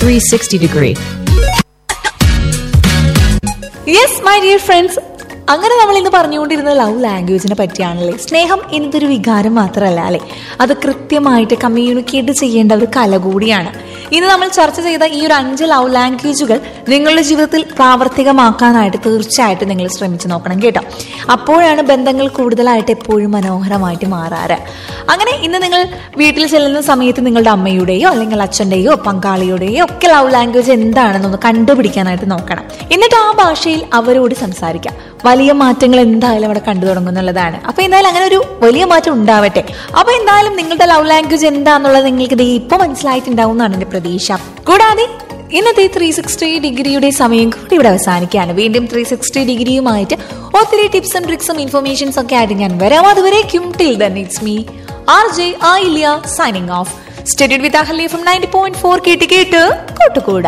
360 degree. Yes my dear friends അങ്ങനെ നമ്മൾ ഇന്ന് പറഞ്ഞുകൊണ്ടിരുന്ന ലവ് ലാംഗ്വേജിനെ പറ്റിയാണല്ലേ സ്നേഹം എന്നതൊരു വികാരം മാത്രമല്ല അല്ലേ അത് കൃത്യമായിട്ട് കമ്മ്യൂണിക്കേറ്റ് ചെയ്യേണ്ട ഒരു കല കൂടിയാണ് ഇന്ന് നമ്മൾ ചർച്ച ചെയ്ത ഈ ഒരു അഞ്ച് ലവ് ലാംഗ്വേജുകൾ നിങ്ങളുടെ ജീവിതത്തിൽ പ്രാവർത്തികമാക്കാനായിട്ട് തീർച്ചയായിട്ടും നിങ്ങൾ ശ്രമിച്ചു നോക്കണം കേട്ടോ അപ്പോഴാണ് ബന്ധങ്ങൾ കൂടുതലായിട്ട് എപ്പോഴും മനോഹരമായിട്ട് മാറാറ് അങ്ങനെ ഇന്ന് നിങ്ങൾ വീട്ടിൽ ചെല്ലുന്ന സമയത്ത് നിങ്ങളുടെ അമ്മയുടെയോ അല്ലെങ്കിൽ അച്ഛൻ്റെയോ പങ്കാളിയുടെയോ ഒക്കെ ലവ് ലാംഗ്വേജ് എന്താണെന്നൊന്ന് കണ്ടുപിടിക്കാനായിട്ട് നോക്കണം എന്നിട്ട് ആ ഭാഷയിൽ അവരോട് സംസാരിക്കാം വലിയ മാറ്റങ്ങൾ എന്തായാലും അവിടെ കണ്ടു തുടങ്ങുന്നുള്ളതാണ് അപ്പൊ എന്തായാലും അങ്ങനെ ഒരു വലിയ മാറ്റം ഉണ്ടാവട്ടെ അപ്പൊ എന്തായാലും നിങ്ങളുടെ ലവ് ലാംഗ്വേജ് എന്താന്നുള്ളത് നിങ്ങൾക്ക് ദേ ഇപ്പൊ മനസ്സിലായിട്ടുണ്ടാവും എന്നാണ് എന്റെ പ്രതീക്ഷ കൂടാതെ ഇന്നത്തെ ത്രീ സിക്സ്റ്റി ഡിഗ്രിയുടെ സമയം കൂടി ഇവിടെ അവസാനിക്കുകയാണ് വീണ്ടും ത്രീ സിക്സ്റ്റി ഡിഗ്രിയുമായിട്ട് ഒത്തിരി ടിപ്സും ട്രിക്സും ഇൻഫർമേഷൻസ് ഒക്കെ ആയിട്ട് ഞാൻ വരാം അതുവരേക്കും till then it's me R J Ayilya signing off studded with Ahalya from ninety point four കേട്ട് കേട്ട് കൂട്ടുകൂട